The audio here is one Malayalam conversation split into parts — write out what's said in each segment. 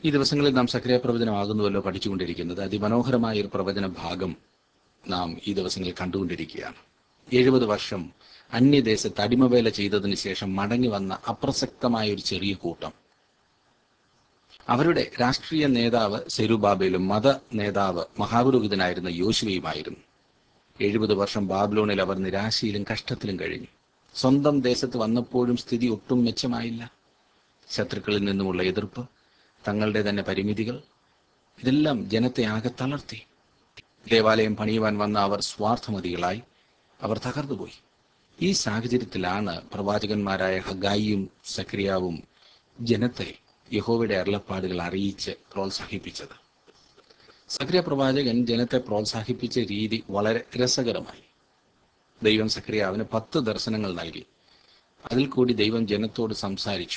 ഈ ദിവസങ്ങളിൽ നാം സക്രിയ പ്രവചനമാകുന്നുവല്ലോ പഠിച്ചുകൊണ്ടിരിക്കുന്നത് അതിമനോഹരമായ ഒരു പ്രവചന ഭാഗം നാം ഈ ദിവസങ്ങളിൽ കണ്ടുകൊണ്ടിരിക്കുകയാണ് എഴുപത് വർഷം അന്യദേശത്ത് അടിമവേല ചെയ്തതിനു ശേഷം മടങ്ങി വന്ന അപ്രസക്തമായ ഒരു ചെറിയ കൂട്ടം അവരുടെ രാഷ്ട്രീയ നേതാവ് സെരുബാബേലും മത നേതാവ് മഹാപുരോഹിതനായിരുന്ന യോശുവയുമായിരുന്നു എഴുപത് വർഷം ബാബ്ലോണിൽ അവർ നിരാശയിലും കഷ്ടത്തിലും കഴിഞ്ഞു സ്വന്തം ദേശത്ത് വന്നപ്പോഴും സ്ഥിതി ഒട്ടും മെച്ചമായില്ല ശത്രുക്കളിൽ നിന്നുമുള്ള എതിർപ്പ് തങ്ങളുടെ തന്നെ പരിമിതികൾ ഇതെല്ലാം ജനത്തെ ആകെ തളർത്തി ദേവാലയം പണിയുവാൻ വന്ന അവർ സ്വാർത്ഥമതികളായി അവർ തകർന്നുപോയി ഈ സാഹചര്യത്തിലാണ് പ്രവാചകന്മാരായ ഹഗായിയും സക്രിയാവും ജനത്തെ യഹോവയുടെ അരുളപ്പാടുകൾ അറിയിച്ച് പ്രോത്സാഹിപ്പിച്ചത് സക്രിയ പ്രവാചകൻ ജനത്തെ പ്രോത്സാഹിപ്പിച്ച രീതി വളരെ രസകരമായി ദൈവം സക്രിയാവിന് പത്ത് ദർശനങ്ങൾ നൽകി അതിൽ കൂടി ദൈവം ജനത്തോട് സംസാരിച്ചു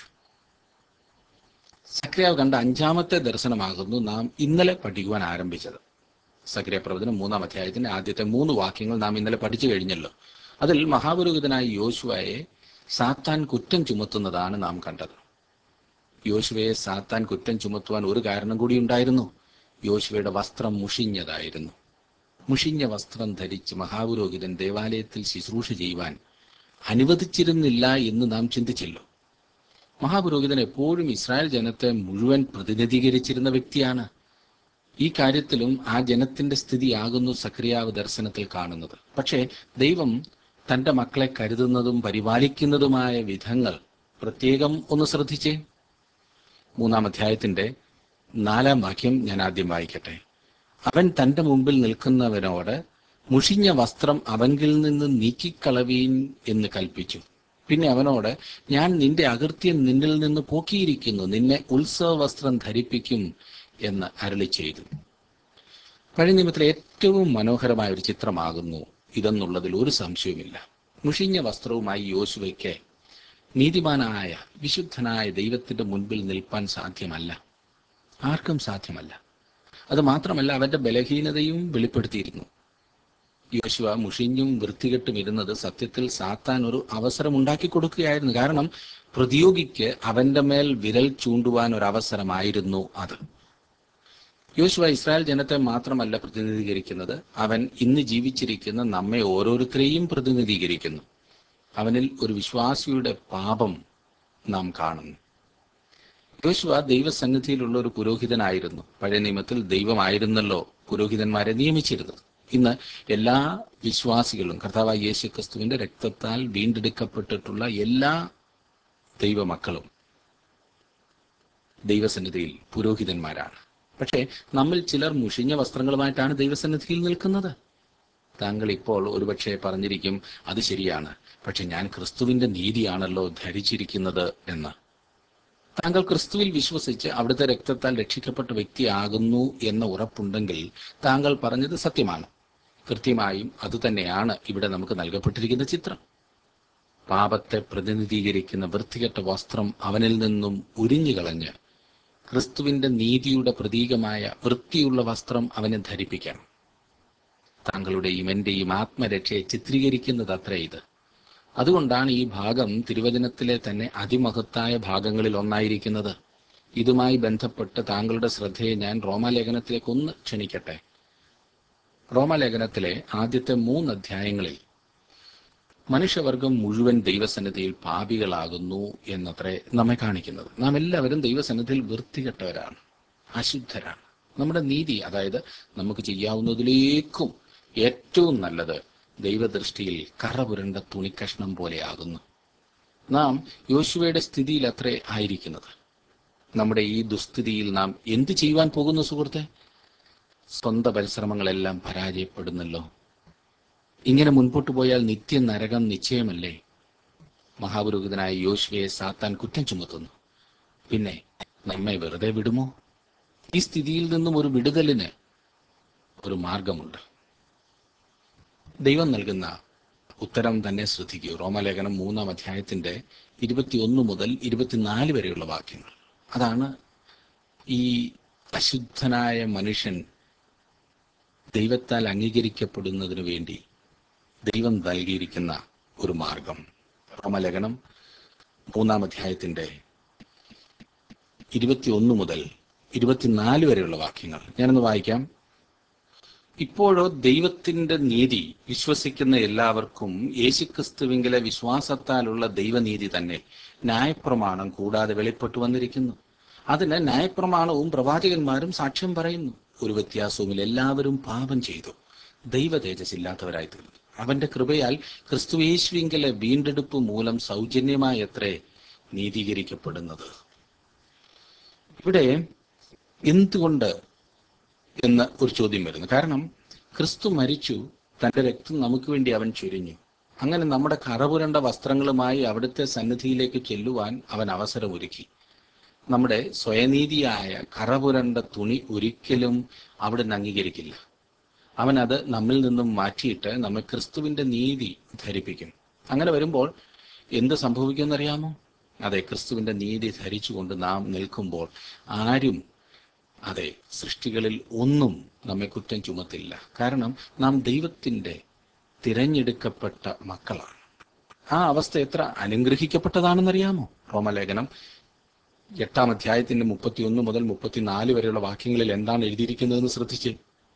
സക്രിയാവ് കണ്ട അഞ്ചാമത്തെ ദർശനമാകുന്നു നാം ഇന്നലെ പഠിക്കുവാൻ ആരംഭിച്ചത് സക്രിയ പ്രവചനം മൂന്നാം അധ്യായത്തിന്റെ ആദ്യത്തെ മൂന്ന് വാക്യങ്ങൾ നാം ഇന്നലെ പഠിച്ചു കഴിഞ്ഞല്ലോ അതിൽ മഹാപുരോഹിതനായ യോശുവയെ സാത്താൻ കുറ്റം ചുമത്തുന്നതാണ് നാം കണ്ടത് യോശുവയെ സാത്താൻ കുറ്റം ചുമത്തുവാൻ ഒരു കാരണം കൂടി ഉണ്ടായിരുന്നു യോശുവയുടെ വസ്ത്രം മുഷിഞ്ഞതായിരുന്നു മുഷിഞ്ഞ വസ്ത്രം ധരിച്ച് മഹാപുരോഹിതൻ ദേവാലയത്തിൽ ശുശ്രൂഷ ചെയ്യുവാൻ അനുവദിച്ചിരുന്നില്ല എന്ന് നാം ചിന്തിച്ചല്ലോ മഹാപുരോഹിതൻ എപ്പോഴും ഇസ്രായേൽ ജനത്തെ മുഴുവൻ പ്രതിനിധീകരിച്ചിരുന്ന വ്യക്തിയാണ് ഈ കാര്യത്തിലും ആ ജനത്തിന്റെ സ്ഥിതിയാകുന്നു സക്രിയാവ് ദർശനത്തിൽ കാണുന്നത് പക്ഷേ ദൈവം തന്റെ മക്കളെ കരുതുന്നതും പരിപാലിക്കുന്നതുമായ വിധങ്ങൾ പ്രത്യേകം ഒന്ന് ശ്രദ്ധിച്ചേ മൂന്നാം അധ്യായത്തിന്റെ നാലാം വാക്യം ഞാൻ ആദ്യം വായിക്കട്ടെ അവൻ തന്റെ മുമ്പിൽ നിൽക്കുന്നവനോട് മുഷിഞ്ഞ വസ്ത്രം അവങ്കിൽ നിന്ന് നീക്കിക്കളവീൻ എന്ന് കൽപ്പിച്ചു പിന്നെ അവനോട് ഞാൻ നിന്റെ അകൃത്യം നിന്നിൽ നിന്ന് പോക്കിയിരിക്കുന്നു നിന്നെ ഉത്സവ വസ്ത്രം ധരിപ്പിക്കും എന്ന് അരളി ചെയ്തു പഴയ നിയമത്തിലെ ഏറ്റവും മനോഹരമായ ഒരു ചിത്രമാകുന്നു ഇതെന്നുള്ളതിൽ ഒരു സംശയവുമില്ല മുഷിഞ്ഞ വസ്ത്രവുമായി യോശുവയ്ക്ക് നീതിമാനായ വിശുദ്ധനായ ദൈവത്തിന്റെ മുൻപിൽ നിൽപ്പാൻ സാധ്യമല്ല ആർക്കും സാധ്യമല്ല അത് മാത്രമല്ല അവന്റെ ബലഹീനതയും വെളിപ്പെടുത്തിയിരുന്നു യോശുവ മുഷിഞ്ഞും വൃത്തികെട്ടും ഇരുന്നത് സത്യത്തിൽ സാത്താൻ ഒരു അവസരം ഉണ്ടാക്കി കൊടുക്കുകയായിരുന്നു കാരണം പ്രതിയോഗിക്ക് അവന്റെ മേൽ വിരൽ ചൂണ്ടുവാൻ ഒരു അവസരമായിരുന്നു അത് യോശുവ ഇസ്രായേൽ ജനത്തെ മാത്രമല്ല പ്രതിനിധീകരിക്കുന്നത് അവൻ ഇന്ന് ജീവിച്ചിരിക്കുന്ന നമ്മെ ഓരോരുത്തരെയും പ്രതിനിധീകരിക്കുന്നു അവനിൽ ഒരു വിശ്വാസിയുടെ പാപം നാം കാണുന്നു യോശുവ ദൈവസന്നിധിയിലുള്ള ഒരു പുരോഹിതനായിരുന്നു പഴയ നിയമത്തിൽ ദൈവമായിരുന്നല്ലോ പുരോഹിതന്മാരെ നിയമിച്ചിരുന്നത് ഇന്ന് എല്ലാ വിശ്വാസികളും കർത്താവായ യേശു ക്രിസ്തുവിന്റെ രക്തത്താൽ വീണ്ടെടുക്കപ്പെട്ടിട്ടുള്ള എല്ലാ ദൈവമക്കളും ദൈവസന്നിധിയിൽ പുരോഹിതന്മാരാണ് പക്ഷേ നമ്മിൽ ചിലർ മുഷിഞ്ഞ വസ്ത്രങ്ങളുമായിട്ടാണ് ദൈവസന്നിധിയിൽ നിൽക്കുന്നത് താങ്കൾ ഇപ്പോൾ ഒരുപക്ഷെ പറഞ്ഞിരിക്കും അത് ശരിയാണ് പക്ഷെ ഞാൻ ക്രിസ്തുവിന്റെ നീതിയാണല്ലോ ധരിച്ചിരിക്കുന്നത് എന്ന് താങ്കൾ ക്രിസ്തുവിൽ വിശ്വസിച്ച് അവിടുത്തെ രക്തത്താൽ രക്ഷിക്കപ്പെട്ട വ്യക്തിയാകുന്നു എന്ന ഉറപ്പുണ്ടെങ്കിൽ താങ്കൾ പറഞ്ഞത് സത്യമാണ് കൃത്യമായും അതുതന്നെയാണ് ഇവിടെ നമുക്ക് നൽകപ്പെട്ടിരിക്കുന്ന ചിത്രം പാപത്തെ പ്രതിനിധീകരിക്കുന്ന വൃത്തികെട്ട വസ്ത്രം അവനിൽ നിന്നും ഉരിഞ്ഞു കളഞ്ഞ് ക്രിസ്തുവിന്റെ നീതിയുടെ പ്രതീകമായ വൃത്തിയുള്ള വസ്ത്രം അവനെ ധരിപ്പിക്കണം താങ്കളുടെയും എന്റെയും ആത്മരക്ഷയെ ചിത്രീകരിക്കുന്നത് അത്രേ ഇത് അതുകൊണ്ടാണ് ഈ ഭാഗം തിരുവചനത്തിലെ തന്നെ അതിമഹത്തായ ഭാഗങ്ങളിൽ ഒന്നായിരിക്കുന്നത് ഇതുമായി ബന്ധപ്പെട്ട് താങ്കളുടെ ശ്രദ്ധയെ ഞാൻ റോമാലേഖനത്തിലേക്ക് ഒന്ന് ക്ഷണിക്കട്ടെ റോമാലേഖനത്തിലെ ആദ്യത്തെ മൂന്ന് അധ്യായങ്ങളിൽ മനുഷ്യവർഗം മുഴുവൻ ദൈവസന്നിധിയിൽ പാപികളാകുന്നു എന്നത്രേ നമ്മെ കാണിക്കുന്നത് നാം എല്ലാവരും ദൈവസന്നിധിയിൽ വൃത്തികെട്ടവരാണ് അശുദ്ധരാണ് നമ്മുടെ നീതി അതായത് നമുക്ക് ചെയ്യാവുന്നതിലേക്കും ഏറ്റവും നല്ലത് ദൈവദൃഷ്ടിയിൽ കറപുരണ്ട തുണിക്കഷ്ണം പോലെയാകുന്നു നാം യോശുവയുടെ സ്ഥിതിയിൽ അത്രേ ആയിരിക്കുന്നത് നമ്മുടെ ഈ ദുസ്ഥിതിയിൽ നാം എന്ത് ചെയ്യുവാൻ പോകുന്നു സുഹൃത്തെ സ്വന്തം പരിശ്രമങ്ങളെല്ലാം പരാജയപ്പെടുന്നല്ലോ ഇങ്ങനെ മുൻപോട്ട് പോയാൽ നിത്യ നരകം നിശ്ചയമല്ലേ മഹാപുരോഹിതനായ യോശുവയെ സാത്താൻ കുറ്റം ചുമത്തുന്നു പിന്നെ നമ്മെ വെറുതെ വിടുമോ ഈ സ്ഥിതിയിൽ നിന്നും ഒരു വിടുതലിന് ഒരു മാർഗമുണ്ട് ദൈവം നൽകുന്ന ഉത്തരം തന്നെ ശ്രദ്ധിക്കൂ റോമലേഖനം മൂന്നാം അധ്യായത്തിന്റെ ഇരുപത്തിയൊന്ന് മുതൽ ഇരുപത്തിനാല് വരെയുള്ള വാക്യങ്ങൾ അതാണ് ഈ അശുദ്ധനായ മനുഷ്യൻ ദൈവത്താൽ അംഗീകരിക്കപ്പെടുന്നതിന് വേണ്ടി ദൈവം നൽകിയിരിക്കുന്ന ഒരു മാർഗം റോമലേഖനം മൂന്നാം അധ്യായത്തിന്റെ ഇരുപത്തിയൊന്ന് മുതൽ ഇരുപത്തിനാല് വരെയുള്ള വാക്യങ്ങൾ ഞാനൊന്ന് വായിക്കാം ഇപ്പോഴോ ദൈവത്തിന്റെ നീതി വിശ്വസിക്കുന്ന എല്ലാവർക്കും യേശുക്രിസ്തുവിങ്കിലെ വിശ്വാസത്താലുള്ള ദൈവനീതി തന്നെ ന്യായപ്രമാണം കൂടാതെ വെളിപ്പെട്ടു വന്നിരിക്കുന്നു അതിന് ന്യായപ്രമാണവും പ്രവാചകന്മാരും സാക്ഷ്യം പറയുന്നു ഒരു വ്യത്യാസവുമില്ല എല്ലാവരും പാപം ചെയ്തു ദൈവ തേജസ്സില്ലാത്തവരായി തീർന്നു അവന്റെ കൃപയാൽ ക്രിസ്തുയേശുവിങ്കിലെ വീണ്ടെടുപ്പ് മൂലം സൗജന്യമായി എത്രേ നീതീകരിക്കപ്പെടുന്നത് ഇവിടെ എന്തുകൊണ്ട് എന്ന് ഒരു ചോദ്യം വരുന്നു കാരണം ക്രിസ്തു മരിച്ചു തന്റെ രക്തം നമുക്ക് വേണ്ടി അവൻ ചൊരിഞ്ഞു അങ്ങനെ നമ്മുടെ കറപുരണ്ട വസ്ത്രങ്ങളുമായി അവിടുത്തെ സന്നിധിയിലേക്ക് ചെല്ലുവാൻ അവൻ അവസരമൊരുക്കി നമ്മുടെ സ്വയനീതിയായ കറപുരണ്ട തുണി ഒരിക്കലും അവിടുന്ന് അംഗീകരിക്കില്ല അവൻ അത് നമ്മിൽ നിന്നും മാറ്റിയിട്ട് നമ്മെ ക്രിസ്തുവിന്റെ നീതി ധരിപ്പിക്കും അങ്ങനെ വരുമ്പോൾ എന്ത് സംഭവിക്കുമെന്നറിയാമോ അതെ ക്രിസ്തുവിന്റെ നീതി ധരിച്ചുകൊണ്ട് നാം നിൽക്കുമ്പോൾ ആരും അതെ സൃഷ്ടികളിൽ ഒന്നും നമ്മെ കുറ്റം ചുമത്തില്ല കാരണം നാം ദൈവത്തിന്റെ തിരഞ്ഞെടുക്കപ്പെട്ട മക്കളാണ് ആ അവസ്ഥ എത്ര അനുഗ്രഹിക്കപ്പെട്ടതാണെന്നറിയാമോ റോമലേഖനം എട്ടാം അധ്യായത്തിന്റെ മുപ്പത്തിയൊന്ന് മുതൽ മുപ്പത്തിനാല് വരെയുള്ള വാക്യങ്ങളിൽ എന്താണ് എഴുതിയിരിക്കുന്നതെന്ന് ശ്രദ്ധിച്ച്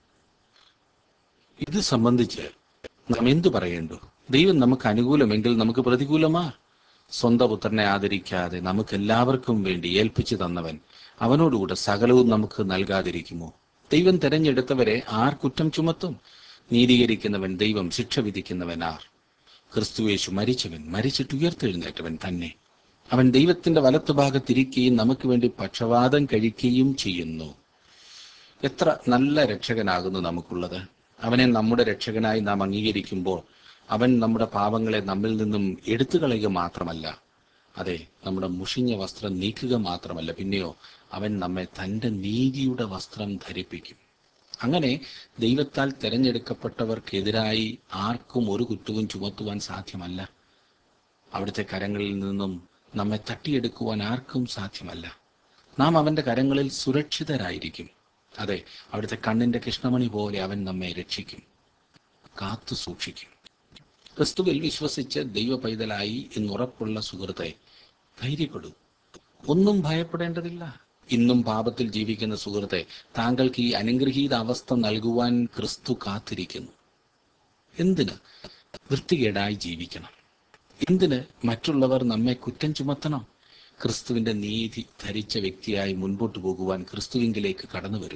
ഇത് സംബന്ധിച്ച് നാം എന്തു പറയേണ്ടു ദൈവം നമുക്ക് അനുകൂലമെങ്കിൽ നമുക്ക് പ്രതികൂലമാ സ്വന്തം പുത്രനെ ആദരിക്കാതെ നമുക്ക് എല്ലാവർക്കും വേണ്ടി ഏൽപ്പിച്ചു തന്നവൻ അവനോടുകൂടെ സകലവും നമുക്ക് നൽകാതിരിക്കുമോ ദൈവം തെരഞ്ഞെടുത്തവരെ ആർ കുറ്റം ചുമത്തും നീതീകരിക്കുന്നവൻ ദൈവം ശിക്ഷ വിധിക്കുന്നവൻ ആർ ക്രിസ്തുവേശു മരിച്ചവൻ മരിച്ചിട്ട് ഉയർത്തെഴുന്നേറ്റവൻ തന്നെ അവൻ ദൈവത്തിന്റെ വലത്തുഭാഗത്തിരിക്കുകയും നമുക്ക് വേണ്ടി പക്ഷവാദം കഴിക്കുകയും ചെയ്യുന്നു എത്ര നല്ല രക്ഷകനാകുന്നു നമുക്കുള്ളത് അവനെ നമ്മുടെ രക്ഷകനായി നാം അംഗീകരിക്കുമ്പോൾ അവൻ നമ്മുടെ പാപങ്ങളെ നമ്മിൽ നിന്നും എടുത്തു കളയുക മാത്രമല്ല അതെ നമ്മുടെ മുഷിഞ്ഞ വസ്ത്രം നീക്കുക മാത്രമല്ല പിന്നെയോ അവൻ നമ്മെ തന്റെ നീതിയുടെ വസ്ത്രം ധരിപ്പിക്കും അങ്ങനെ ദൈവത്താൽ തിരഞ്ഞെടുക്കപ്പെട്ടവർക്കെതിരായി ആർക്കും ഒരു കുറ്റവും ചുമത്തുവാൻ സാധ്യമല്ല അവിടുത്തെ കരങ്ങളിൽ നിന്നും നമ്മെ തട്ടിയെടുക്കുവാൻ ആർക്കും സാധ്യമല്ല നാം അവന്റെ കരങ്ങളിൽ സുരക്ഷിതരായിരിക്കും അതെ അവിടുത്തെ കണ്ണിന്റെ കൃഷ്ണമണി പോലെ അവൻ നമ്മെ രക്ഷിക്കും കാത്തു സൂക്ഷിക്കും ക്രിസ്തുവിൽ വിശ്വസിച്ച് ദൈവ പൈതലായി എന്നുറപ്പുള്ള സുഹൃത്തെ ധൈര്യപ്പെടൂ ഒന്നും ഭയപ്പെടേണ്ടതില്ല ഇന്നും പാപത്തിൽ ജീവിക്കുന്ന സുഹൃത്തെ താങ്കൾക്ക് ഈ അനുഗ്രഹീത അവസ്ഥ നൽകുവാൻ ക്രിസ്തു കാത്തിരിക്കുന്നു എന്തിന് വൃത്തികേടായി ജീവിക്കണം എന്തിന് മറ്റുള്ളവർ നമ്മെ കുറ്റം ചുമത്തണം ക്രിസ്തുവിന്റെ നീതി ധരിച്ച വ്യക്തിയായി മുൻപോട്ട് പോകുവാൻ ക്രിസ്തുവിങ്കിലേക്ക് കടന്നു വരൂ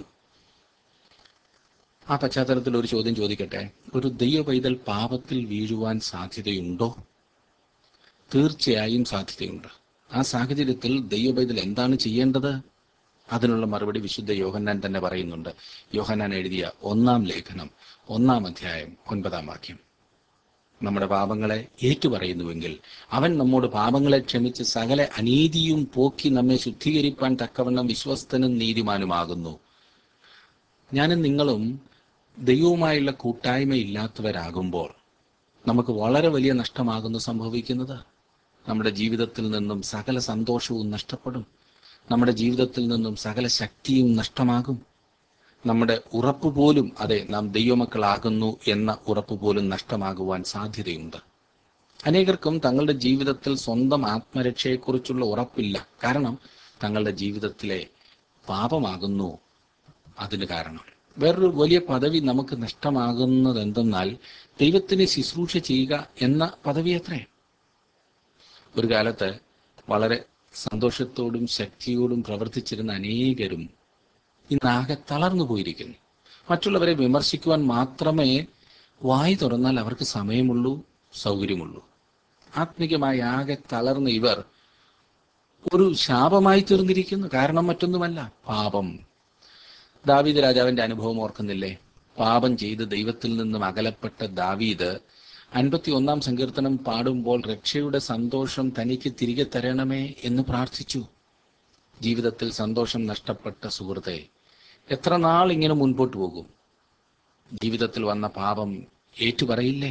ആ പശ്ചാത്തലത്തിൽ ഒരു ചോദ്യം ചോദിക്കട്ടെ ഒരു ദൈവ പൈതൽ പാപത്തിൽ വീഴുവാൻ സാധ്യതയുണ്ടോ തീർച്ചയായും സാധ്യതയുണ്ട് ആ സാഹചര്യത്തിൽ ദൈവ പൈതൽ എന്താണ് ചെയ്യേണ്ടത് അതിനുള്ള മറുപടി വിശുദ്ധ യോഹന്നാൻ തന്നെ പറയുന്നുണ്ട് യോഹന്നാൻ എഴുതിയ ഒന്നാം ലേഖനം ഒന്നാം അധ്യായം ഒൻപതാം വാക്യം നമ്മുടെ പാപങ്ങളെ ഏറ്റുപറയുന്നുവെങ്കിൽ അവൻ നമ്മോട് പാപങ്ങളെ ക്ഷമിച്ച് സകല അനീതിയും പോക്കി നമ്മെ ശുദ്ധീകരിപ്പാൻ തക്കവണ്ണം വിശ്വസ്തനും നീതിമാനുമാകുന്നു ഞാനും നിങ്ങളും ദൈവവുമായുള്ള കൂട്ടായ്മ ഇല്ലാത്തവരാകുമ്പോൾ നമുക്ക് വളരെ വലിയ നഷ്ടമാകുന്നു സംഭവിക്കുന്നത് നമ്മുടെ ജീവിതത്തിൽ നിന്നും സകല സന്തോഷവും നഷ്ടപ്പെടും നമ്മുടെ ജീവിതത്തിൽ നിന്നും സകല ശക്തിയും നഷ്ടമാകും നമ്മുടെ ഉറപ്പ് പോലും അതെ നാം ദൈവമക്കളാകുന്നു എന്ന ഉറപ്പ് പോലും നഷ്ടമാകുവാൻ സാധ്യതയുണ്ട് അനേകർക്കും തങ്ങളുടെ ജീവിതത്തിൽ സ്വന്തം ആത്മരക്ഷയെക്കുറിച്ചുള്ള ഉറപ്പില്ല കാരണം തങ്ങളുടെ ജീവിതത്തിലെ പാപമാകുന്നു അതിന് കാരണം വേറൊരു വലിയ പദവി നമുക്ക് നഷ്ടമാകുന്നത് എന്തെന്നാൽ ദൈവത്തിന് ശുശ്രൂഷ ചെയ്യുക എന്ന പദവി അത്രേ ഒരു കാലത്ത് വളരെ സന്തോഷത്തോടും ശക്തിയോടും പ്രവർത്തിച്ചിരുന്ന അനേകരും ഇന്നാകെ തളർന്നു പോയിരിക്കുന്നു മറ്റുള്ളവരെ വിമർശിക്കുവാൻ മാത്രമേ വായി തുറന്നാൽ അവർക്ക് സമയമുള്ളൂ സൗകര്യമുള്ളൂ ആത്മികമായി ആകെ തളർന്ന ഇവർ ഒരു ശാപമായി തീർന്നിരിക്കുന്നു കാരണം മറ്റൊന്നുമല്ല പാപം ദാവീദ് രാജാവിന്റെ അനുഭവം ഓർക്കുന്നില്ലേ പാപം ചെയ്ത് ദൈവത്തിൽ നിന്നും അകലപ്പെട്ട ദാവീദ് അൻപത്തി ഒന്നാം സങ്കീർത്തനം പാടുമ്പോൾ രക്ഷയുടെ സന്തോഷം തനിക്ക് തിരികെ തരണമേ എന്ന് പ്രാർത്ഥിച്ചു ജീവിതത്തിൽ സന്തോഷം നഷ്ടപ്പെട്ട സുഹൃത്തെ എത്ര നാൾ ഇങ്ങനെ മുൻപോട്ട് പോകും ജീവിതത്തിൽ വന്ന പാപം ഏറ്റുപറയില്ലേ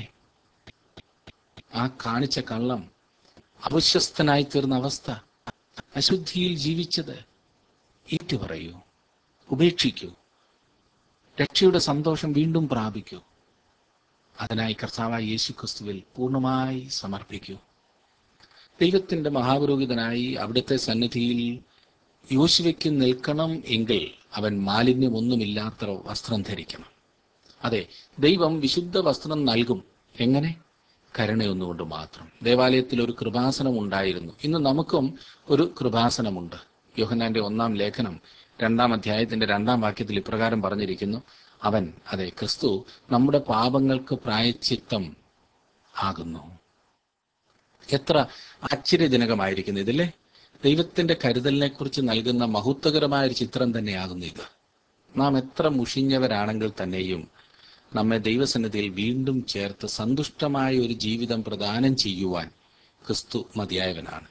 ആ കാണിച്ച കള്ളം അവിശ്വസ്തനായി തീർന്ന അവസ്ഥ അശുദ്ധിയിൽ ജീവിച്ചത് ഏറ്റുപറയൂ ഉപേക്ഷിക്കൂ രക്ഷയുടെ സന്തോഷം വീണ്ടും പ്രാപിക്കൂ അതിനായി കർത്താവായ യേശു ക്രിസ്തുവിൽ പൂർണ്ണമായി സമർപ്പിക്കൂ ദൈവത്തിന്റെ മഹാപുരോഹിതനായി അവിടുത്തെ സന്നിധിയിൽ യോശുവയ്ക്ക് നിൽക്കണം എങ്കിൽ അവൻ മാലിന്യമൊന്നുമില്ലാത്ത വസ്ത്രം ധരിക്കണം അതെ ദൈവം വിശുദ്ധ വസ്ത്രം നൽകും എങ്ങനെ കരുണയൊന്നുകൊണ്ട് മാത്രം ദേവാലയത്തിൽ ഒരു കൃപാസനം ഉണ്ടായിരുന്നു ഇന്ന് നമുക്കും ഒരു കൃപാസനമുണ്ട് യോഹന്നാന്റെ ഒന്നാം ലേഖനം രണ്ടാം അധ്യായത്തിന്റെ രണ്ടാം വാക്യത്തിൽ ഇപ്രകാരം പറഞ്ഞിരിക്കുന്നു അവൻ അതെ ക്രിസ്തു നമ്മുടെ പാപങ്ങൾക്ക് പ്രായച്ചിത്തം ആകുന്നു എത്ര ആശ്ചര്യജനകമായിരിക്കുന്നു ഇതില്ലേ ദൈവത്തിന്റെ കരുതലിനെ കുറിച്ച് നൽകുന്ന മഹത്വകരമായ ഒരു ചിത്രം തന്നെയാകുന്നു ഇത് നാം എത്ര മുഷിഞ്ഞവരാണെങ്കിൽ തന്നെയും നമ്മെ ദൈവസന്നിധിയിൽ വീണ്ടും ചേർത്ത് സന്തുഷ്ടമായ ഒരു ജീവിതം പ്രദാനം ചെയ്യുവാൻ ക്രിസ്തു മതിയായവനാണ്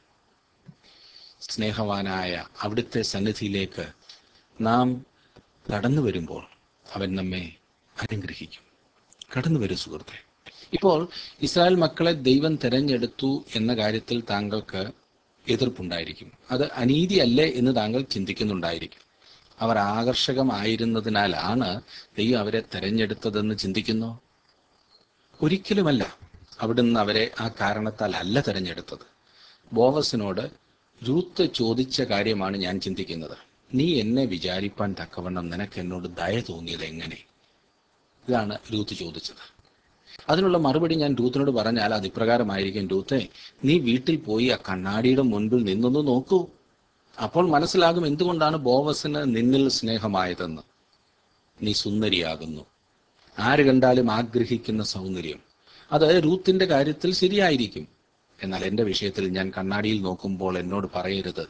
സ്നേഹവാനായ അവിടുത്തെ സന്നിധിയിലേക്ക് നാം കടന്നു വരുമ്പോൾ അവൻ നമ്മെ അനുഗ്രഹിക്കും കടന്നു വരൂ സുഹൃത്തെ ഇപ്പോൾ ഇസ്രായേൽ മക്കളെ ദൈവം തെരഞ്ഞെടുത്തു എന്ന കാര്യത്തിൽ താങ്കൾക്ക് എതിർപ്പുണ്ടായിരിക്കും അത് അനീതിയല്ലേ എന്ന് താങ്കൾ ചിന്തിക്കുന്നുണ്ടായിരിക്കും അവർ ആകർഷകമായിരുന്നതിനാലാണ് ദൈവം അവരെ തെരഞ്ഞെടുത്തതെന്ന് ചിന്തിക്കുന്നു ഒരിക്കലുമല്ല അവിടുന്ന് അവരെ ആ കാരണത്താൽ അല്ല തെരഞ്ഞെടുത്തത് ബോവസിനോട് രൂത്ത് ചോദിച്ച കാര്യമാണ് ഞാൻ ചിന്തിക്കുന്നത് നീ എന്നെ വിചാരിപ്പാൻ തക്കവണ്ണം നിനക്ക് എന്നോട് ദയ തോന്നിയത് എങ്ങനെ ഇതാണ് രൂത്ത് ചോദിച്ചത് അതിനുള്ള മറുപടി ഞാൻ രൂത്തിനോട് പറഞ്ഞാൽ അത് ഇപ്രകാരമായിരിക്കും രൂത്തെ നീ വീട്ടിൽ പോയി ആ കണ്ണാടിയുടെ മുൻപിൽ നിന്നൊന്ന് നോക്കൂ അപ്പോൾ മനസ്സിലാകും എന്തുകൊണ്ടാണ് ബോവസിന് നിന്നിൽ സ്നേഹമായതെന്ന് നീ സുന്ദരിയാകുന്നു ആര് കണ്ടാലും ആഗ്രഹിക്കുന്ന സൗന്ദര്യം അത് രൂത്തിന്റെ കാര്യത്തിൽ ശരിയായിരിക്കും എന്നാൽ എന്റെ വിഷയത്തിൽ ഞാൻ കണ്ണാടിയിൽ നോക്കുമ്പോൾ എന്നോട് പറയരുത്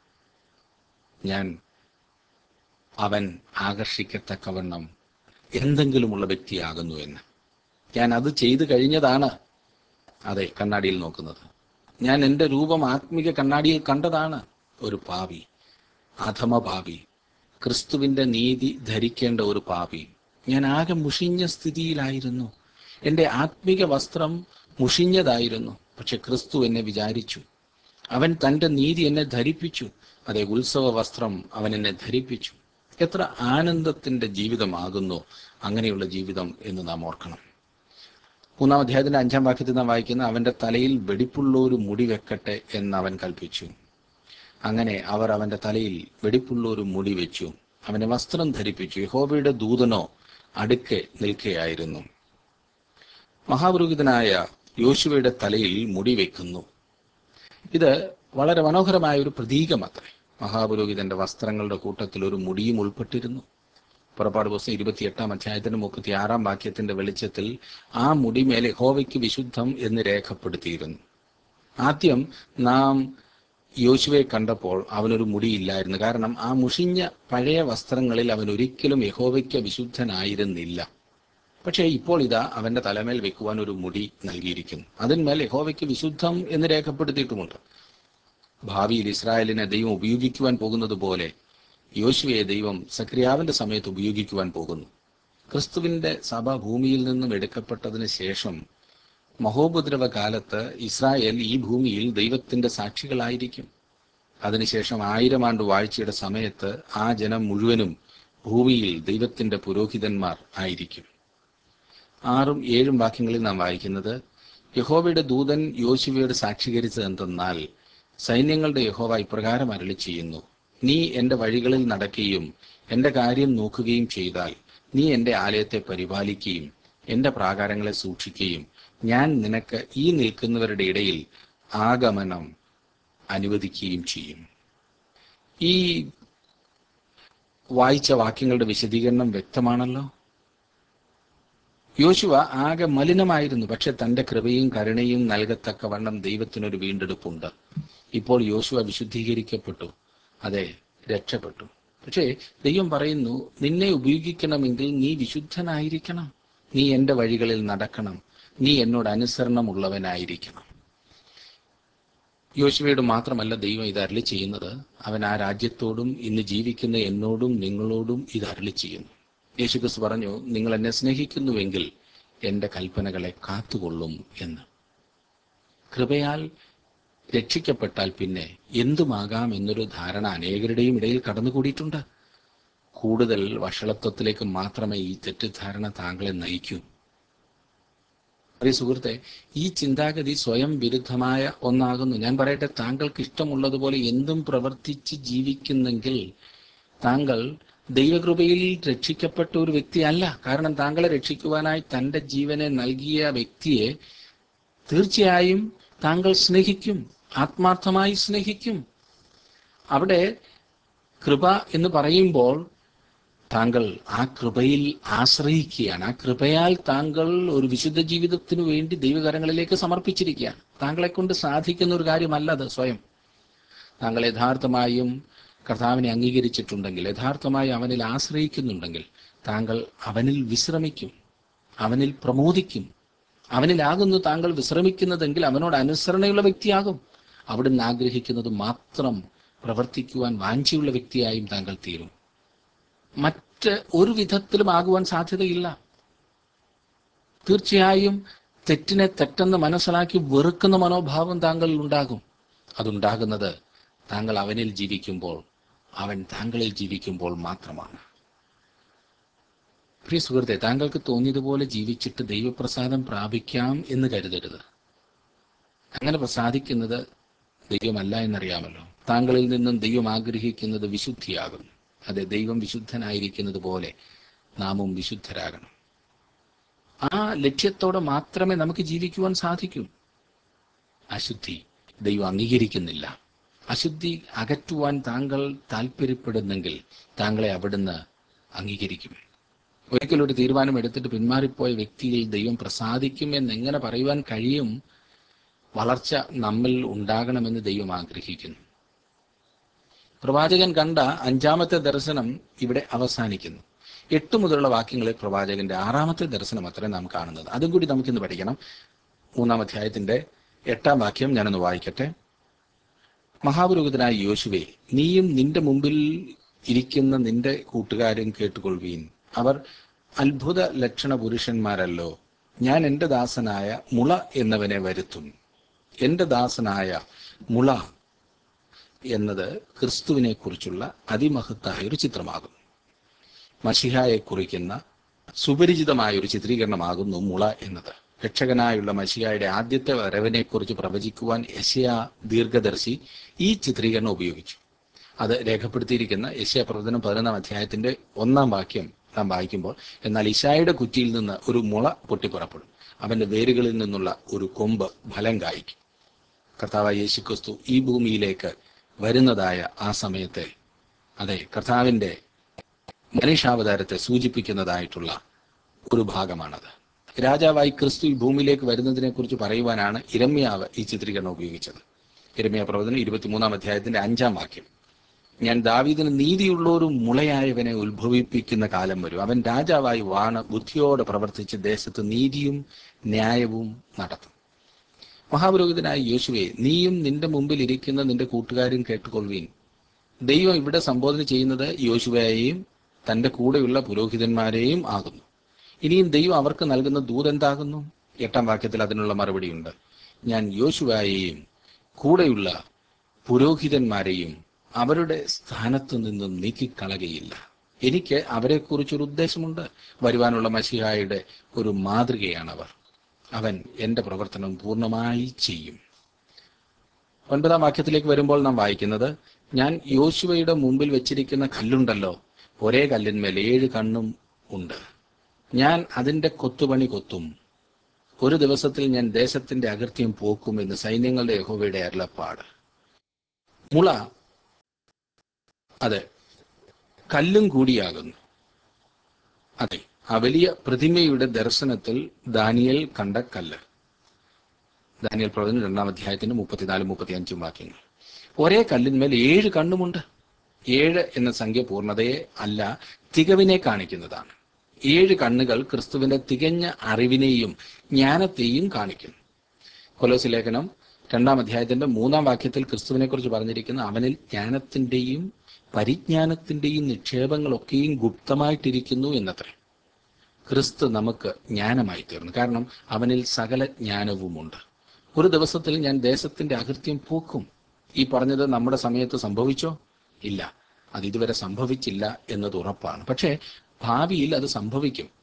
ഞാൻ അവൻ ആകർഷിക്കത്തക്കവണ്ണം എന്തെങ്കിലുമുള്ള വ്യക്തിയാകുന്നു എന്ന് ഞാൻ അത് ചെയ്തു കഴിഞ്ഞതാണ് അതെ കണ്ണാടിയിൽ നോക്കുന്നത് ഞാൻ എൻ്റെ രൂപം ആത്മിക കണ്ണാടിയിൽ കണ്ടതാണ് ഒരു പാപി അധമ പാപി ക്രിസ്തുവിന്റെ നീതി ധരിക്കേണ്ട ഒരു പാപി ഞാൻ ആകെ മുഷിഞ്ഞ സ്ഥിതിയിലായിരുന്നു എൻ്റെ ആത്മിക വസ്ത്രം മുഷിഞ്ഞതായിരുന്നു പക്ഷെ ക്രിസ്തു എന്നെ വിചാരിച്ചു അവൻ തന്റെ നീതി എന്നെ ധരിപ്പിച്ചു അതെ ഉത്സവ വസ്ത്രം അവൻ എന്നെ ധരിപ്പിച്ചു എത്ര ആനന്ദത്തിന്റെ ജീവിതമാകുന്നു അങ്ങനെയുള്ള ജീവിതം എന്ന് നാം ഓർക്കണം മൂന്നാം അധ്യായത്തിന്റെ അഞ്ചാം വാക്യത്തിൽ നാം വായിക്കുന്ന അവന്റെ തലയിൽ വെടിപ്പുള്ള ഒരു മുടി വെക്കട്ടെ എന്ന് അവൻ കൽപ്പിച്ചു അങ്ങനെ അവർ അവന്റെ തലയിൽ വെടിപ്പുള്ള ഒരു മുടി വെച്ചു അവനെ വസ്ത്രം ധരിപ്പിച്ചു യഹോവയുടെ ദൂതനോ അടുക്കെ നിൽക്കുകയായിരുന്നു മഹാപുരോഹിതനായ യോശുവയുടെ തലയിൽ മുടി വെക്കുന്നു ഇത് വളരെ മനോഹരമായ ഒരു പ്രതീകമത്രേ മഹാപുരോഹിതന്റെ വസ്ത്രങ്ങളുടെ കൂട്ടത്തിൽ ഒരു മുടിയും ഉൾപ്പെട്ടിരുന്നു പുറപ്പാട് പുസ്തകം ഇരുപത്തിയെട്ടാം അധ്യായത്തിന്റെ മുപ്പത്തി ആറാം വാക്യത്തിന്റെ വെളിച്ചത്തിൽ ആ മുടിമേലെ ഹോവയ്ക്ക് വിശുദ്ധം എന്ന് രേഖപ്പെടുത്തിയിരുന്നു ആദ്യം നാം യോശുവെ കണ്ടപ്പോൾ അവനൊരു മുടിയില്ലായിരുന്നു കാരണം ആ മുഷിഞ്ഞ പഴയ വസ്ത്രങ്ങളിൽ അവൻ ഒരിക്കലും യഹോവയ്ക്ക് വിശുദ്ധനായിരുന്നില്ല പക്ഷേ ഇപ്പോൾ ഇതാ അവന്റെ തലമേൽ വെക്കുവാൻ ഒരു മുടി നൽകിയിരിക്കുന്നു അതിന്മേൽ യഹോവയ്ക്ക് വിശുദ്ധം എന്ന് രേഖപ്പെടുത്തിയിട്ടുമുണ്ട് ഭാവിയിൽ ഇസ്രായേലിനെ ദൈവം ഉപയോഗിക്കുവാൻ പോകുന്നത് പോലെ യോശുവയെ ദൈവം സക്രിയാവിന്റെ സമയത്ത് ഉപയോഗിക്കുവാൻ പോകുന്നു ക്രിസ്തുവിന്റെ സഭ ഭൂമിയിൽ നിന്നും എടുക്കപ്പെട്ടതിന് ശേഷം മഹോപദ്രവ കാലത്ത് ഇസ്രായേൽ ഈ ഭൂമിയിൽ ദൈവത്തിന്റെ സാക്ഷികളായിരിക്കും അതിനുശേഷം ആയിരം ആണ്ട് വാഴ്ചയുടെ സമയത്ത് ആ ജനം മുഴുവനും ഭൂമിയിൽ ദൈവത്തിന്റെ പുരോഹിതന്മാർ ആയിരിക്കും ആറും ഏഴും വാക്യങ്ങളിൽ നാം വായിക്കുന്നത് യഹോവയുടെ ദൂതൻ യോശുവയോട് സാക്ഷീകരിച്ചത് എന്തെന്നാൽ സൈന്യങ്ങളുടെ യഹോവ ഇപ്രകാരം അരളി ചെയ്യുന്നു നീ എന്റെ വഴികളിൽ നടക്കുകയും എന്റെ കാര്യം നോക്കുകയും ചെയ്താൽ നീ എന്റെ ആലയത്തെ പരിപാലിക്കുകയും എന്റെ പ്രാകാരങ്ങളെ സൂക്ഷിക്കുകയും ഞാൻ നിനക്ക് ഈ നിൽക്കുന്നവരുടെ ഇടയിൽ ആഗമനം അനുവദിക്കുകയും ചെയ്യും ഈ വായിച്ച വാക്യങ്ങളുടെ വിശദീകരണം വ്യക്തമാണല്ലോ യോശുവ ആകെ മലിനമായിരുന്നു പക്ഷെ തന്റെ കൃപയും കരുണയും നൽകത്തക്കവണ്ണം ദൈവത്തിനൊരു വീണ്ടെടുപ്പുണ്ട് ഇപ്പോൾ യോശുവ വിശുദ്ധീകരിക്കപ്പെട്ടു അതെ രക്ഷപ്പെട്ടു പക്ഷേ ദൈവം പറയുന്നു നിന്നെ ഉപയോഗിക്കണമെങ്കിൽ നീ വിശുദ്ധനായിരിക്കണം നീ എന്റെ വഴികളിൽ നടക്കണം നീ എന്നോട് അനുസരണമുള്ളവനായിരിക്കണം യോശുവയോട് മാത്രമല്ല ദൈവം ഇത് അരളി ചെയ്യുന്നത് അവൻ ആ രാജ്യത്തോടും ഇന്ന് ജീവിക്കുന്ന എന്നോടും നിങ്ങളോടും ഇത് അരളി ചെയ്യുന്നു യേശുക്രിസ്തു പറഞ്ഞു നിങ്ങൾ എന്നെ സ്നേഹിക്കുന്നുവെങ്കിൽ എന്റെ കൽപ്പനകളെ കാത്തുകൊള്ളും എന്ന് കൃപയാൽ രക്ഷിക്കപ്പെട്ടാൽ പിന്നെ എന്തുമാകാം എന്നൊരു ധാരണ അനേകരുടെയും ഇടയിൽ കടന്നുകൂടിയിട്ടുണ്ട് കൂടുതൽ വഷളത്വത്തിലേക്ക് മാത്രമേ ഈ തെറ്റിദ്ധാരണ താങ്കളെ നയിക്കൂ പ്രിയ സുഹൃത്തെ ഈ ചിന്താഗതി സ്വയം വിരുദ്ധമായ ഒന്നാകുന്നു ഞാൻ പറയട്ടെ താങ്കൾക്ക് ഇഷ്ടമുള്ളതുപോലെ എന്തും പ്രവർത്തിച്ച് ജീവിക്കുന്നെങ്കിൽ താങ്കൾ ദൈവകൃപയിൽ രക്ഷിക്കപ്പെട്ട ഒരു വ്യക്തിയല്ല കാരണം താങ്കളെ രക്ഷിക്കുവാനായി തന്റെ ജീവനെ നൽകിയ വ്യക്തിയെ തീർച്ചയായും താങ്കൾ സ്നേഹിക്കും ആത്മാർത്ഥമായി സ്നേഹിക്കും അവിടെ കൃപ എന്ന് പറയുമ്പോൾ താങ്കൾ ആ കൃപയിൽ ആശ്രയിക്കുകയാണ് ആ കൃപയാൽ താങ്കൾ ഒരു വിശുദ്ധ ജീവിതത്തിനു വേണ്ടി ദൈവകരങ്ങളിലേക്ക് സമർപ്പിച്ചിരിക്കുകയാണ് താങ്കളെ കൊണ്ട് സാധിക്കുന്ന ഒരു കാര്യമല്ല അത് സ്വയം താങ്കൾ യഥാർത്ഥമായും കർത്താവിനെ അംഗീകരിച്ചിട്ടുണ്ടെങ്കിൽ യഥാർത്ഥമായി അവനിൽ ആശ്രയിക്കുന്നുണ്ടെങ്കിൽ താങ്കൾ അവനിൽ വിശ്രമിക്കും അവനിൽ പ്രമോദിക്കും അവനിലാകുന്നു താങ്കൾ വിശ്രമിക്കുന്നതെങ്കിൽ അവനോട് അനുസരണയുള്ള വ്യക്തിയാകും അവിടുന്ന് ആഗ്രഹിക്കുന്നത് മാത്രം പ്രവർത്തിക്കുവാൻ വാഞ്ചിയുള്ള വ്യക്തിയായും താങ്കൾ തീരും മറ്റ് ഒരു വിധത്തിലും ആകുവാൻ സാധ്യതയില്ല തീർച്ചയായും തെറ്റിനെ തെറ്റെന്ന് മനസ്സിലാക്കി വെറുക്കുന്ന മനോഭാവം താങ്കളിൽ ഉണ്ടാകും അതുണ്ടാകുന്നത് താങ്കൾ അവനിൽ ജീവിക്കുമ്പോൾ അവൻ താങ്കളിൽ ജീവിക്കുമ്പോൾ മാത്രമാണ് പ്രിയ സുഹൃത്തെ താങ്കൾക്ക് തോന്നിയതുപോലെ ജീവിച്ചിട്ട് ദൈവപ്രസാദം പ്രാപിക്കാം എന്ന് കരുതരുത് അങ്ങനെ പ്രസാദിക്കുന്നത് ദൈവമല്ല എന്നറിയാമല്ലോ താങ്കളിൽ നിന്നും ദൈവം ആഗ്രഹിക്കുന്നത് വിശുദ്ധിയാകുന്നു അതെ ദൈവം വിശുദ്ധനായിരിക്കുന്നത് പോലെ നാമും വിശുദ്ധരാകണം ആ ലക്ഷ്യത്തോടെ മാത്രമേ നമുക്ക് ജീവിക്കുവാൻ സാധിക്കൂ അശുദ്ധി ദൈവം അംഗീകരിക്കുന്നില്ല അശുദ്ധി അകറ്റുവാൻ താങ്കൾ താല്പര്യപ്പെടുന്നെങ്കിൽ താങ്കളെ അവിടുന്ന് അംഗീകരിക്കും ഒരിക്കലും ഒരു തീരുമാനം എടുത്തിട്ട് പിന്മാറിപ്പോയ വ്യക്തിയിൽ ദൈവം പ്രസാദിക്കും എന്ന് എങ്ങനെ പറയുവാൻ കഴിയും വളർച്ച നമ്മിൽ ഉണ്ടാകണമെന്ന് ദൈവം ആഗ്രഹിക്കുന്നു പ്രവാചകൻ കണ്ട അഞ്ചാമത്തെ ദർശനം ഇവിടെ അവസാനിക്കുന്നു എട്ട് മുതലുള്ള വാക്യങ്ങളിൽ പ്രവാചകന്റെ ആറാമത്തെ ദർശനം അത്രേ നാം കാണുന്നത് അതും കൂടി നമുക്കിന്ന് പഠിക്കണം മൂന്നാം അധ്യായത്തിന്റെ എട്ടാം വാക്യം ഞാനൊന്ന് വായിക്കട്ടെ മഹാപുരോഹിതനായ യോശുവെ നീയും നിന്റെ മുമ്പിൽ ഇരിക്കുന്ന നിന്റെ കൂട്ടുകാരും കേട്ടുകൊള്ളുവീൻ അവർ അത്ഭുത ലക്ഷണ പുരുഷന്മാരല്ലോ ഞാൻ എൻ്റെ ദാസനായ മുള എന്നവനെ വരുത്തും എൻ്റെ ദാസനായ മുള എന്നത് ക്രിസ്തുവിനെ കുറിച്ചുള്ള അതിമഹത്തായ ഒരു ചിത്രമാകും മഷിഹായെ കുറിക്കുന്ന സുപരിചിതമായ ഒരു ചിത്രീകരണമാകുന്നു മുള എന്നത് രക്ഷകനായുള്ള മഷിഹായുടെ ആദ്യത്തെ വരവിനെ കുറിച്ച് പ്രവചിക്കുവാൻ യശയ ദീർഘദർശി ഈ ചിത്രീകരണം ഉപയോഗിച്ചു അത് രേഖപ്പെടുത്തിയിരിക്കുന്ന യശയ പ്രവചനം പതിനൊന്നാം അധ്യായത്തിന്റെ ഒന്നാം വാക്യം നാം വായിക്കുമ്പോൾ എന്നാൽ ഇഷായുടെ കുറ്റിയിൽ നിന്ന് ഒരു മുള പൊട്ടിപ്പുറപ്പെടും അവന്റെ വേരുകളിൽ നിന്നുള്ള ഒരു കൊമ്പ് ഫലം കായ്ക്കും കർത്താവായ യേശു ക്രിസ്തു ഈ ഭൂമിയിലേക്ക് വരുന്നതായ ആ സമയത്തെ അതെ കർത്താവിന്റെ മനുഷ്യാവതാരത്തെ സൂചിപ്പിക്കുന്നതായിട്ടുള്ള ഒരു ഭാഗമാണത് രാജാവായി ക്രിസ്തു ഈ ഭൂമിയിലേക്ക് വരുന്നതിനെ കുറിച്ച് പറയുവാനാണ് ഇരമ്യാവ് ഈ ചിത്രീകരണം ഉപയോഗിച്ചത് ഇരമ്യ പ്രവചനം ഇരുപത്തിമൂന്നാം അധ്യായത്തിന്റെ അഞ്ചാം വാക്യം ഞാൻ ദാവീദിന് നീതിയുള്ള ഒരു മുളയായവനെ ഉത്ഭവിപ്പിക്കുന്ന കാലം വരും അവൻ രാജാവായി വാണ് ബുദ്ധിയോടെ പ്രവർത്തിച്ച് ദേശത്ത് നീതിയും ന്യായവും നടത്തും മഹാപുരോഹിതനായ യേശുവെ നീയും നിന്റെ മുമ്പിൽ ഇരിക്കുന്ന നിന്റെ കൂട്ടുകാരും കേട്ടുകൊള്ളുവീൻ ദൈവം ഇവിടെ സംബോധന ചെയ്യുന്നത് യോശുവയെയും തന്റെ കൂടെയുള്ള പുരോഹിതന്മാരെയും ആകുന്നു ഇനിയും ദൈവം അവർക്ക് നൽകുന്ന ദൂതെന്താകുന്നു എട്ടാം വാക്യത്തിൽ അതിനുള്ള മറുപടിയുണ്ട് ഞാൻ യോശുവയെയും കൂടെയുള്ള പുരോഹിതന്മാരെയും അവരുടെ സ്ഥാനത്തു നിന്നും നീക്കിക്കളകയില്ല എനിക്ക് അവരെക്കുറിച്ചൊരു ഉദ്ദേശമുണ്ട് വരുവാനുള്ള മഷിഹായുടെ ഒരു മാതൃകയാണവർ അവൻ എന്റെ പ്രവർത്തനം പൂർണ്ണമായി ചെയ്യും ഒൻപതാം വാക്യത്തിലേക്ക് വരുമ്പോൾ നാം വായിക്കുന്നത് ഞാൻ യോശുവയുടെ മുമ്പിൽ വെച്ചിരിക്കുന്ന കല്ലുണ്ടല്ലോ ഒരേ കല്ലിന്മേൽ ഏഴ് കണ്ണും ഉണ്ട് ഞാൻ അതിന്റെ കൊത്തുപണി കൊത്തും ഒരു ദിവസത്തിൽ ഞാൻ ദേശത്തിന്റെ അകൃത്യം പോക്കും എന്ന് സൈന്യങ്ങളുടെ യഹോവയുടെ അരുളപ്പാട് മുള അതെ കല്ലും കൂടിയാകുന്നു അതെ ആ വലിയ പ്രതിമയുടെ ദർശനത്തിൽ ദാനിയൽ കണ്ട കല്ല് ദാനിയൽ പ്രവചനം രണ്ടാം അധ്യായത്തിന്റെ മുപ്പത്തിനാല് മുപ്പത്തി അഞ്ചും വാക്യങ്ങൾ ഒരേ കല്ലിന്മേൽ ഏഴ് കണ്ണുമുണ്ട് ഏഴ് എന്ന സംഖ്യ പൂർണ്ണതയെ അല്ല തികവിനെ കാണിക്കുന്നതാണ് ഏഴ് കണ്ണുകൾ ക്രിസ്തുവിന്റെ തികഞ്ഞ അറിവിനെയും ജ്ഞാനത്തെയും കാണിക്കുന്നു കൊലോസി ലേഖനം രണ്ടാം അധ്യായത്തിന്റെ മൂന്നാം വാക്യത്തിൽ ക്രിസ്തുവിനെ കുറിച്ച് പറഞ്ഞിരിക്കുന്ന അവനിൽ ജ്ഞാനത്തിന്റെയും പരിജ്ഞാനത്തിന്റെയും നിക്ഷേപങ്ങളൊക്കെയും ഗുപ്തമായിട്ടിരിക്കുന്നു എന്നത്രേ ക്രിസ്തു നമുക്ക് ജ്ഞാനമായി തീർന്നു കാരണം അവനിൽ സകല ജ്ഞാനവുമുണ്ട് ഒരു ദിവസത്തിൽ ഞാൻ ദേശത്തിന്റെ അകൃത്യം പോക്കും ഈ പറഞ്ഞത് നമ്മുടെ സമയത്ത് സംഭവിച്ചോ ഇല്ല അത് ഇതുവരെ സംഭവിച്ചില്ല എന്നത് ഉറപ്പാണ് പക്ഷേ ഭാവിയിൽ അത് സംഭവിക്കും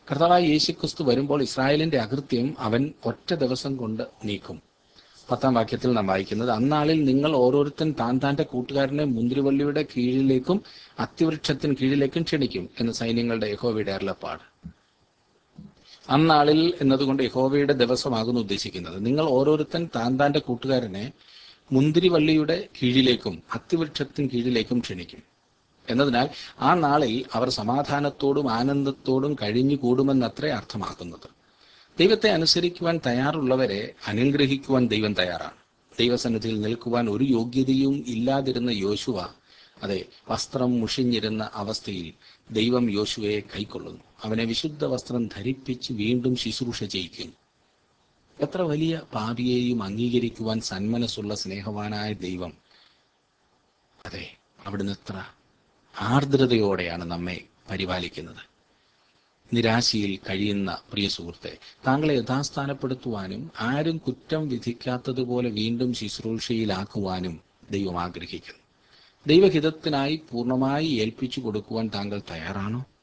കർത്താവായ യേശുക്രിസ്തു വരുമ്പോൾ ഇസ്രായേലിന്റെ അകൃത്യം അവൻ ഒറ്റ ദിവസം കൊണ്ട് നീക്കും പത്താം വാക്യത്തിൽ നാം വായിക്കുന്നത് അന്നാളിൽ നിങ്ങൾ ഓരോരുത്തൻ താൻ താന്റെ കൂട്ടുകാരനെ മുന്തിരിവള്ളിയുടെ കീഴിലേക്കും അത്തിവൃക്ഷത്തിന് കീഴിലേക്കും ക്ഷണിക്കും എന്ന് സൈന്യങ്ങളുടെ യഹോവയുടെ അരുളപ്പാട് അന്നാളിൽ എന്നതുകൊണ്ട് യഹോവയുടെ ദിവസമാകുന്നു ഉദ്ദേശിക്കുന്നത് നിങ്ങൾ ഓരോരുത്തൻ താൻ താന്റെ കൂട്ടുകാരനെ മുന്തിരിവള്ളിയുടെ കീഴിലേക്കും അത്തിവൃക്ഷത്തിന് കീഴിലേക്കും ക്ഷണിക്കും എന്നതിനാൽ ആ നാളിൽ അവർ സമാധാനത്തോടും ആനന്ദത്തോടും കഴിഞ്ഞു കൂടുമെന്നത്രേ അർത്ഥമാക്കുന്നത് ദൈവത്തെ അനുസരിക്കുവാൻ തയ്യാറുള്ളവരെ അനുഗ്രഹിക്കുവാൻ ദൈവം തയ്യാറാണ് ദൈവസന്നിധിയിൽ നിൽക്കുവാൻ ഒരു യോഗ്യതയും ഇല്ലാതിരുന്ന യോശുവ അതെ വസ്ത്രം മുഷിഞ്ഞിരുന്ന അവസ്ഥയിൽ ദൈവം യോശുവയെ കൈക്കൊള്ളുന്നു അവനെ വിശുദ്ധ വസ്ത്രം ധരിപ്പിച്ച് വീണ്ടും ശുശ്രൂഷ ചെയ്യിക്കുന്നു എത്ര വലിയ പാപിയെയും അംഗീകരിക്കുവാൻ സന്മനസ്സുള്ള സ്നേഹവാനായ ദൈവം അതെ അവിടുന്ന് എത്ര ആർദ്രതയോടെയാണ് നമ്മെ പരിപാലിക്കുന്നത് നിരാശയിൽ കഴിയുന്ന പ്രിയ സുഹൃത്തെ താങ്കളെ യഥാസ്ഥാനപ്പെടുത്തുവാനും ആരും കുറ്റം വിധിക്കാത്തതുപോലെ വീണ്ടും ശുശ്രൂഷയിലാക്കുവാനും ദൈവം ആഗ്രഹിക്കുന്നു ദൈവഹിതത്തിനായി പൂർണ്ണമായി ഏൽപ്പിച്ചു കൊടുക്കുവാൻ താങ്കൾ തയ്യാറാണോ